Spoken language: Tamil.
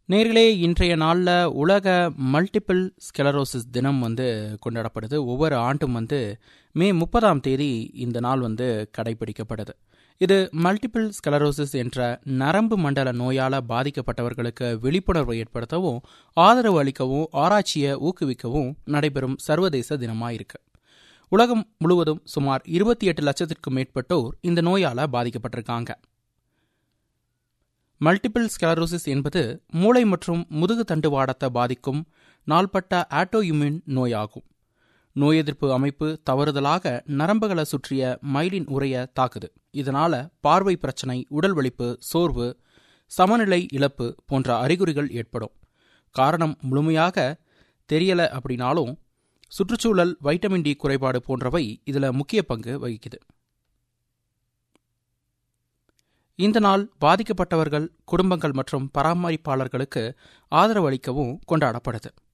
நேர்களே இன்றைய நாளில் உலக மல்டிபிள் ஸ்கெலரோசிஸ் தினம் வந்து கொண்டாடப்படுது ஒவ்வொரு ஆண்டும் வந்து மே முப்பதாம் தேதி இந்த நாள் வந்து கடைபிடிக்கப்படுது இது மல்டிபிள் ஸ்கெலரோசிஸ் என்ற நரம்பு மண்டல நோயால் பாதிக்கப்பட்டவர்களுக்கு விழிப்புணர்வை ஏற்படுத்தவும் ஆதரவு அளிக்கவும் ஆராய்ச்சியை ஊக்குவிக்கவும் நடைபெறும் சர்வதேச தினமாக இருக்கு உலகம் முழுவதும் சுமார் இருபத்தி எட்டு லட்சத்திற்கும் மேற்பட்டோர் இந்த நோயால் பாதிக்கப்பட்டிருக்காங்க மல்டிபிள் ஸ்கலரோசிஸ் என்பது மூளை மற்றும் முதுகு தண்டுவாடத்தை பாதிக்கும் நாள்பட்ட ஆட்டோஇம்யூன் நோயாகும் நோய் எதிர்ப்பு அமைப்பு தவறுதலாக நரம்புகளை சுற்றிய மைலின் உரைய தாக்குது இதனால பார்வை பிரச்சனை உடல் வலிப்பு சோர்வு சமநிலை இழப்பு போன்ற அறிகுறிகள் ஏற்படும் காரணம் முழுமையாக தெரியல அப்படின்னாலும் சுற்றுச்சூழல் வைட்டமின் டி குறைபாடு போன்றவை இதில் முக்கிய பங்கு வகிக்குது இந்த நாள் பாதிக்கப்பட்டவர்கள் குடும்பங்கள் மற்றும் பராமரிப்பாளர்களுக்கு ஆதரவு அளிக்கவும் கொண்டாடப்படுது